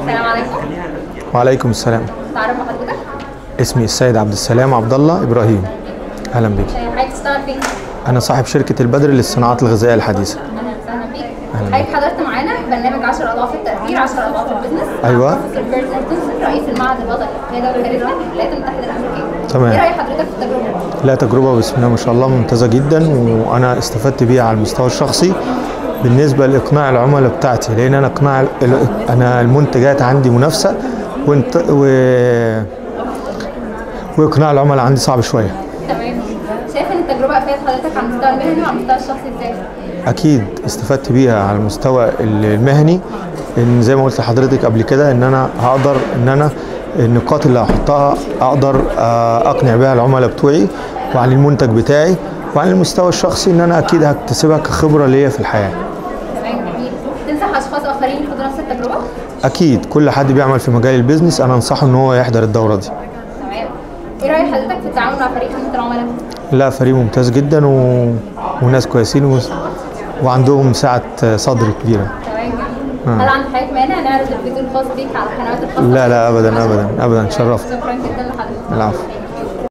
السلام عليكم وعليكم السلام تعرف حضرتك اسمي السيد عبد السلام عبد الله ابراهيم اهلا بك حضرتك تشتغل فين؟ انا صاحب شركه البدر للصناعات الغذائيه الحديثه اهلا وسهلا بيك حضرتك حضرت معانا برنامج 10 اضعاف التاثير 10 اضعاف البزنس أيوة. مع بروفيسور بيرزنتون رئيس المعهد الوطني للقياده والكاريزما في الولايات المتحده الامريكيه تمام. ايه راي حضرتك في التجربه؟ لا تجربه بسم الله ما شاء الله ممتازه جدا وانا استفدت بيها على المستوى الشخصي بالنسبه لاقناع العملاء بتاعتي لان انا اقناع ال- انا المنتجات عندي منافسه وانت و... واقناع العملاء عندي صعب شويه تمام شايف ان التجربه افادت حضرتك على المستوى المهني وعلى المستوى الشخصي ازاي؟ اكيد استفدت بيها على المستوى المهني ان زي ما قلت لحضرتك قبل كده ان انا هقدر ان انا النقاط اللي هحطها اقدر آه، اقنع بيها العملاء بتوعي وعن المنتج بتاعي وعن المستوى الشخصي ان انا اكيد هكتسبها كخبره ليا في الحياه تمام جميل تنصح اشخاص اخرين يخوضوا نفس التجربه؟ اكيد كل حد بيعمل في مجال البيزنس انا انصحه ان هو يحضر الدوره دي تمام ايه راي حضرتك في التعامل مع فريق خدمه العملاء؟ لا فريق ممتاز جدا و... وناس كويسين و... وعندهم سعه صدر كبيره تمام جميل هل عند حضرتك مانع نعرض الفيديو الخاص بيك على القنوات الخاصه؟ لا لا ابدا ابدا ابدا شرفت شكرا جدا لحضرتك العفو